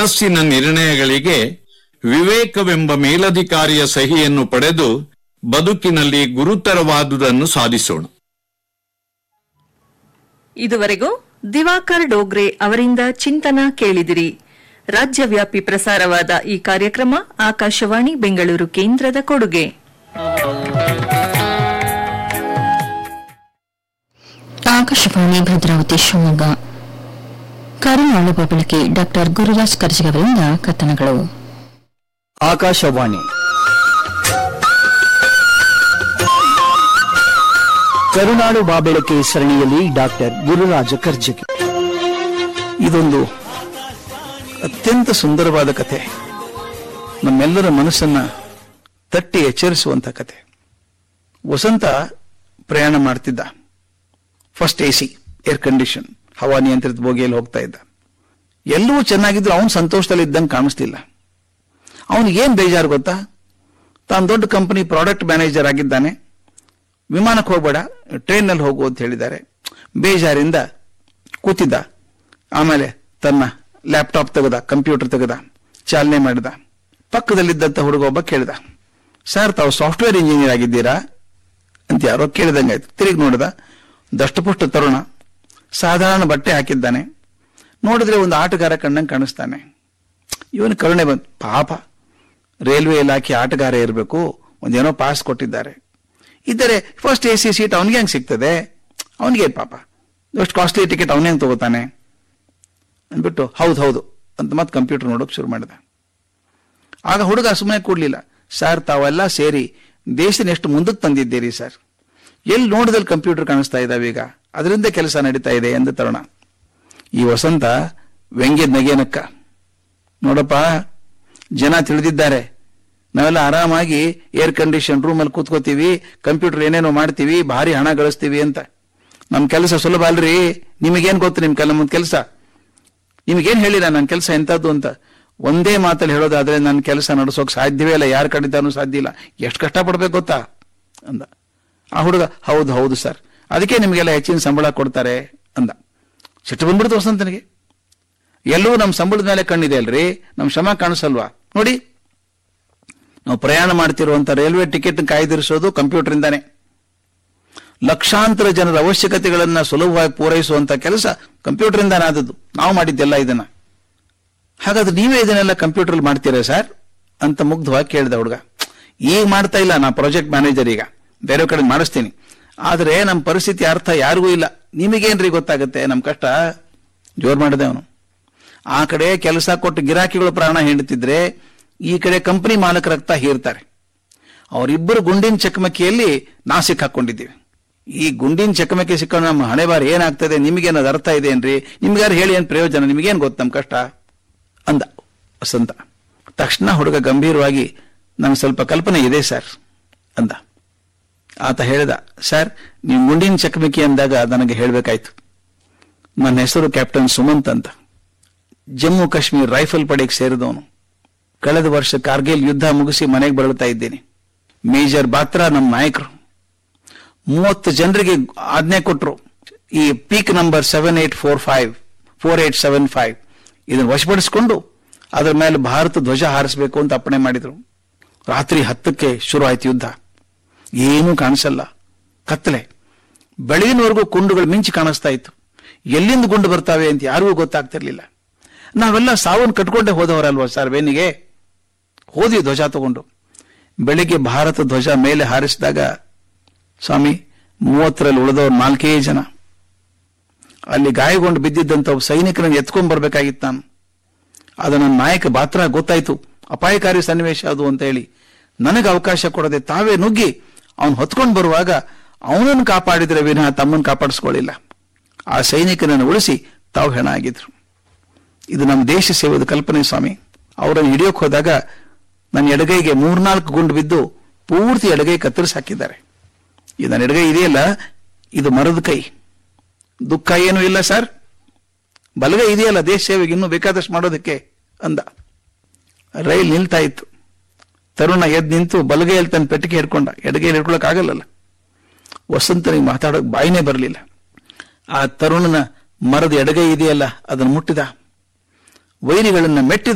ಮನಸ್ಸಿನ ನಿರ್ಣಯಗಳಿಗೆ ವಿವೇಕವೆಂಬ ಮೇಲಧಿಕಾರಿಯ ಸಹಿಯನ್ನು ಪಡೆದು ಬದುಕಿನಲ್ಲಿ ಗುರುತರವಾದುದನ್ನು ಸಾಧಿಸೋಣ ಇದುವರೆಗೂ ದಿವಾಕರ್ ಡೋಗ್ರೆ ಅವರಿಂದ ಚಿಂತನ ಕೇಳಿದಿರಿ ರಾಜ್ಯವ್ಯಾಪಿ ಪ್ರಸಾರವಾದ ಈ ಕಾರ್ಯಕ್ರಮ ಆಕಾಶವಾಣಿ ಬೆಂಗಳೂರು ಕೇಂದ್ರದ ಕೊಡುಗೆ ಆಕಾಶವಾಣಿ ಭದ್ರಾವತಿ ಶಿವಮೊಗ್ಗ ಕರುನಾಳು ಬೆಳಕೆ ಡಾಕ್ಟರ್ ಗುರುರಾಜ್ ಕರ್ಜಿಗವರಿಂದ ಕಥನಗಳು ಆಕಾಶವಾಣಿ ಕರುನಾಡು ಬಾಬೆಳಕೆ ಸರಣಿಯಲ್ಲಿ ಡಾಕ್ಟರ್ ಗುರುರಾಜ ಕರ್ಜಗಿ ಇದೊಂದು ಅತ್ಯಂತ ಸುಂದರವಾದ ಕಥೆ ನಮ್ಮೆಲ್ಲರ ಮನಸ್ಸನ್ನ ತಟ್ಟಿ ಎಚ್ಚರಿಸುವಂತ ಕಥೆ ವಸಂತ ಪ್ರಯಾಣ ಮಾಡ್ತಿದ್ದ first A C air condition ಹವಾ ನಿಯಂತ್ರಿತ ಬೋಗಿಯಲ್ಲಿ ಹೋಗ್ತಾ ಇದ್ದ ಎಲ್ಲವೂ ಚೆನ್ನಾಗಿದ್ರು ಅವನು ಸಂತೋಷದಲ್ಲಿ ಇದ್ದಂಗೆ ಕಾಣಿಸ್ತಿಲ್ಲ ಅವನಿಗೆ ಏನ್ ಬೇಜಾರು ಗೊತ್ತಾ ತಾನು ದೊಡ್ಡ ಕಂಪನಿ ಪ್ರಾಡಕ್ಟ್ ಮ್ಯಾನೇಜರ್ ಆಗಿದ್ದಾನೆ ವಿಮಾನಕ್ಕೆ ಹೋಗ್ಬೇಡ ಟ್ರೈನ್ನಲ್ಲಿ ಹೋಗು ಅಂತ ಹೇಳಿದ್ದಾರೆ ಬೇಜಾರಿಂದ ಕೂತಿದ್ದ ಆಮೇಲೆ ತನ್ನ ಲ್ಯಾಪ್ಟಾಪ್ ತೆಗೆದ ಕಂಪ್ಯೂಟರ್ ತೆಗೆದ ಚಾಲನೆ ಮಾಡಿದ ಪಕ್ಕದಲ್ಲಿದ್ದಂಥ ಹುಡುಗ ಒಬ್ಬ ಕೇಳಿದ ಸರ್ ತಾವು ಸಾಫ್ಟ್ವೇರ್ ಇಂಜಿನಿಯರ್ ಆಗಿದ್ದೀರಾ ಅಂತ ಯಾರೋ ಕೇಳಿದಂಗಾಯ್ತು ತಿರುಗಿ ನೋಡಿದ ದಷ್ಟಪುಷ್ಟ ತರುಣ ಸಾಧಾರಣ ಬಟ್ಟೆ ಹಾಕಿದ್ದಾನೆ ನೋಡಿದ್ರೆ ಒಂದು ಆಟಗಾರ ಕಂಡಂಗೆ ಕಾಣಿಸ್ತಾನೆ ಇವನು ಕರುಣೆ ಬಂತು ಪಾಪ ರೈಲ್ವೆ ಇಲಾಖೆ ಆಟಗಾರ ಇರಬೇಕು ಒಂದೇನೋ ಪಾಸ್ ಕೊಟ್ಟಿದ್ದಾರೆ ಇದ್ದರೆ ಫಸ್ಟ್ ಎ ಸಿ ಸೀಟ್ ಅವನಿಗೆ ಹೆಂಗೆ ಸಿಗ್ತದೆ ಅವನಿಗೆ ಪಾಪ ಎಷ್ಟು ಕಾಸ್ಟ್ಲಿ ಟಿಕೆಟ್ ಅವನೇ ಹೆಂಗೆ ತಗೋತಾನೆ ಅಂದ್ಬಿಟ್ಟು ಹೌದು ಹೌದು ಅಂತ ಮತ್ತೆ ಕಂಪ್ಯೂಟರ್ ನೋಡೋಕೆ ಶುರು ಮಾಡಿದ ಆಗ ಹುಡುಗ ಸುಮ್ಮನೆ ಕೂಡ್ಲಿಲ್ಲ ಸರ್ ತಾವೆಲ್ಲ ಸೇರಿ ದೇಶನ ಎಷ್ಟು ಮುಂದಕ್ಕೆ ತಂದಿದ್ದೀರಿ ಸರ್ ಎಲ್ಲಿ ನೋಡಿದಲ್ಲಿ ಕಂಪ್ಯೂಟರ್ ಕಾಣಿಸ್ತಾ ಇದ್ದಾವೆ ಈಗ ಅದರಿಂದ ಕೆಲಸ ನಡೀತಾ ಇದೆ ಎಂದು ತರುಣ ಈ ವಸಂತ ವ್ಯಂಗ್ಯದ ನಗೆನಕ್ಕ ನೋಡಪ್ಪ ಜನ ತಿಳಿದಿದ್ದಾರೆ ನಾವೆಲ್ಲ ಆರಾಮಾಗಿ ಏರ್ ಕಂಡೀಷನ್ ರೂಮಲ್ಲಿ ಕೂತ್ಕೋತೀವಿ ಕಂಪ್ಯೂಟರ್ ಏನೇನೋ ಮಾಡ್ತೀವಿ ಭಾರಿ ಹಣ ಗಳಿಸ್ತೀವಿ ಅಂತ ನಮ್ ಕೆಲಸ ಸುಲಭ ಅಲ್ರಿ ನಿಮಗೇನ್ ಗೊತ್ತು ನಿಮ್ ಕೆಲ ಮುಂದ್ ಕೆಲಸ ನಿಮಗೇನ್ ಹೇಳಿಲ್ಲ ನನ್ನ ಕೆಲಸ ಎಂತದ್ದು ಅಂತ ಒಂದೇ ಮಾತಲ್ಲಿ ಹೇಳೋದಾದ್ರೆ ನನ್ನ ಕೆಲಸ ನಡೆಸೋಕ್ ಸಾಧ್ಯವೇ ಇಲ್ಲ ಯಾರ ಕಡಿತಾನು ಸಾಧ್ಯ ಇಲ್ಲ ಎಷ್ಟು ಕಷ್ಟಪಡ್ಬೇಕು ಗೊತ್ತಾ ಅಂದ ಆ ಹುಡುಗ ಹೌದು ಹೌದು ಸರ್ ಅದಕ್ಕೆ ನಿಮಗೆಲ್ಲ ಹೆಚ್ಚಿನ ಸಂಬಳ ಕೊಡ್ತಾರೆ ಅಂದ ಸಿಟ್ಟು ಬಂದ್ಬಿಡ್ತು ವಸಂತನಿಗೆ ಎಲ್ಲವೂ ನಮ್ಮ ಸಂಬಳದ ಮೇಲೆ ಕಣ್ಣಿದೆ ಅಲ್ರಿ ನಮ್ಮ ಶ್ರಮ ಕಾಣಿಸಲ್ವಾ ನೋಡಿ ನಾವು ಪ್ರಯಾಣ ಮಾಡ್ತಿರುವಂತ ರೈಲ್ವೆ ಟಿಕೆಟ್ ಕಾಯ್ದಿರಿಸೋದು ಕಂಪ್ಯೂಟರ್ ಇಂದಾನೆ ಲಕ್ಷಾಂತರ ಜನರ ಅವಶ್ಯಕತೆಗಳನ್ನ ಸುಲಭವಾಗಿ ಪೂರೈಸುವಂತ ಕೆಲಸ ಕಂಪ್ಯೂಟರ್ ಇಂದಾನೆ ಆದದ್ದು ನಾವು ಮಾಡಿದ್ದೆಲ್ಲ ಇದನ್ನ ಹಾಗಾದ್ರೆ ನೀವೇ ಇದನ್ನೆಲ್ಲ ಕಂಪ್ಯೂಟರ್ ಮಾಡ್ತೀರಾ ಸರ್ ಅಂತ ಮುಗ್ಧವಾಗಿ ಕೇಳಿದ ಹುಡುಗ ಈಗ ಮಾಡ್ತಾ ಇಲ್ಲ ನಾ ಪ್ರಾಜೆಕ್ಟ್ ಮ್ಯಾನೇಜರ್ ಈಗ ಬೇರೆ ಕಡೆ ಮಾಡಿಸ್ತೀನಿ ಆದ್ರೆ ನಮ್ಮ ಪರಿಸ್ಥಿತಿ ಅರ್ಥ ಯಾರಿಗೂ ಇಲ್ಲ ನಿಮಗೇನ್ರಿ ಗೊತ್ತಾಗುತ್ತೆ ನಮ್ಮ ಕಷ್ಟ ಜೋರ್ ಮಾಡಿದೆ ಅವನು ಆ ಕಡೆ ಕೆಲಸ ಕೊಟ್ಟು ಗಿರಾಕಿಗಳು ಪ್ರಾಣ ಹಿಂಡುತ್ತಿದ್ರೆ ಈ ಕಡೆ ಕಂಪನಿ ಮಾಲಕರ ರಕ್ತ ಹೀರ್ತಾರೆ ಅವರಿಬ್ಬರು ಗುಂಡಿನ ಚಕಮಕಿಯಲ್ಲಿ ನಾ ಸಿಕ್ಕಾಕೊಂಡಿದ್ದೀವಿ ಈ ಗುಂಡಿನ ಚಕಮಕಿ ಸಿಕ್ಕೊಂಡು ನಮ್ಮ ಹಣೆ ಬಾರ್ ಏನಾಗ್ತದೆ ನಿಮಗೇನದು ಅರ್ಥ ಇದೆ ಏನ್ರಿ ನಿಮ್ಗಾರು ಹೇಳಿ ಏನ್ ಪ್ರಯೋಜನ ನಿಮಗೇನ್ ಗೊತ್ತು ನಮ್ಮ ಕಷ್ಟ ಅಂದ ವಸಂತ ತಕ್ಷಣ ಹುಡುಗ ಗಂಭೀರವಾಗಿ ನನಗೆ ಸ್ವಲ್ಪ ಕಲ್ಪನೆ ಇದೆ ಸರ್ ಅಂದ ಆತ ಹೇಳಿದ ಸರ್ ನೀವು ಗುಂಡಿನ ಚಕಮಕಿ ಅಂದಾಗ ನನಗೆ ಹೇಳಬೇಕಾಯ್ತು ನನ್ನ ಹೆಸರು ಕ್ಯಾಪ್ಟನ್ ಸುಮಂತ್ ಅಂತ ಜಮ್ಮು ಕಾಶ್ಮೀರ್ ರೈಫಲ್ ಪಡೆಗೆ ಸೇರಿದವನು ಕಳೆದ ವರ್ಷ ಕಾರ್ಗಿಲ್ ಯುದ್ಧ ಮುಗಿಸಿ ಮನೆಗೆ ಬರಳ್ತಾ ಇದ್ದೇನೆ ಮೇಜರ್ ಬಾತ್ರಾ ನಮ್ಮ ನಾಯಕರು ಮೂವತ್ತು ಜನರಿಗೆ ಆಜ್ಞೆ ಕೊಟ್ಟರು ಈ ಪೀಕ್ number seven eight four five four eight seven five ಇದನ್ನು ವಶಪಡಿಸಿಕೊಂಡು ಅದರ ಮೇಲೆ ಭಾರತ ಧ್ವಜ ಹಾರಿಸಬೇಕು ಅಂತ ಅಪ್ಪಣೆ ಮಾಡಿದ್ರು ರಾತ್ರಿ ಹತ್ತಕ್ಕೆ ಶುರು ಆಯ್ತು ಯುದ್ಧ ಏನೂ ಕಾಣಿಸಲ್ಲ ಕತ್ತಲೆ ಬೆಳಗಿನವರೆಗೂ ಕುಂಡುಗಳು ಮಿಂಚಿ ಕಾಣಿಸ್ತಾ ಇತ್ತು ಎಲ್ಲಿಂದ ಗುಂಡು ಬರ್ತಾವೆ ಅಂತ ಯಾರಿಗೂ ಗೊತ್ತಾಗ್ತಿರ್ಲಿಲ್ಲ ನಾವೆಲ್ಲ ಸಾವನ್ನು ಕಟ್ಕೊಂಡೇ ಹೋದವರಲ್ವಾ ಸರ್ ಬೆನ್ನಿಗೆ ಹೋದ್ವಿ ಧ್ವಜ ತಗೊಂಡು ಬೆಳಿಗ್ಗೆ ಭಾರತ ಧ್ವಜ ಮೇಲೆ ಹಾರಿಸಿದಾಗ ಸ್ವಾಮಿ ಮೂವತ್ತರಲ್ಲಿ ಉಳಿದವರು ನಾಲ್ಕೇ ಜನ ಅಲ್ಲಿ ಗಾಯಗೊಂಡು ಬಿದ್ದಿದ್ದಂತ ಒಬ್ಬ ಸೈನಿಕರನ್ನು ಎತ್ಕೊಂಡ್ ಬರ್ಬೇಕಾಗಿತ್ತು ನಾನು ಅದು ನನ್ನ ನಾಯಕ ಬಾತ್ರ ಗೊತ್ತಾಯ್ತು ಅಪಾಯಕಾರಿ ಸನ್ನಿವೇಶ ಅದು ಅಂತ ಹೇಳಿ ನನಗೆ ಅವಕಾಶ ಕೊಡದೆ ತಾವೇ ನುಗ್ಗಿ ಅವನು ಹೊತ್ಕೊಂಡು ಬರುವಾಗ ಅವನನ್ನು ಕಾಪಾಡಿದ್ರೆ ವಿನಃ ತಮ್ಮನ್ನು ಕಾಪಾಡಿಸ್ಕೊಳ್ಳಿಲ್ಲ ಆ ಸೈನಿಕನನ್ನು ಉಳಿಸಿ ತಾವು ಹೆಣ ಆಗಿದ್ರು ಇದು ನಮ್ಮ ದೇಶ ಸೇವೆದ ಕಲ್ಪನೆ ಸ್ವಾಮಿ ಅವರನ್ನು ಹಿಡಿಯೋಕ್ ಹೋದಾಗ ನನ್ನ ಎಡಗೈಗೆ ಮೂರ್ನಾಲ್ಕು ಗುಂಡು ಬಿದ್ದು ಪೂರ್ತಿ ಎಡಗೈ ಕತ್ತರಿಸಿ ಹಾಕಿದ್ದಾರೆ ಇದು ನನ್ನ ಎಡಗೈ ಇದೆಯಲ್ಲ ಇದು ಮರದ ಕೈ ದುಃಖ ಏನೂ ಇಲ್ಲ ಸರ್ ಬಲಗೈ ಇದೆಯಲ್ಲ ದೇಶ ಸೇವೆಗೆ ಇನ್ನೂ ಬೇಕಾದಷ್ಟು ಮಾಡೋದಕ್ಕೆ ಅಂದ ರೈಲ್ ನಿಲ್ತಾ ಇತ್ತು ತರುಣ ಎದ್ದು ನಿಂತು ಬಲಗೈಯಲ್ಲಿ ತನ್ನ ಪೆಟ್ಟಿಗೆ ಹಿಡ್ಕೊಂಡ ಎಡಗೈಯಲ್ಲಿ ಹಿಡ್ಕೊಳಕ್ ಆಗಲ್ಲಲ್ಲ ವಸಂತನಿಗೆ ಮಾತಾಡೋಕೆ ಬಾಯಿನೇ ಬರಲಿಲ್ಲ ಆ ತರುಣನ ಮರದ ಎಡಗೈ ಇದೆಯಲ್ಲ ಅದನ್ನು ಮುಟ್ಟಿದ ವೈರಿಗಳನ್ನ ಮೆಟ್ಟಿದ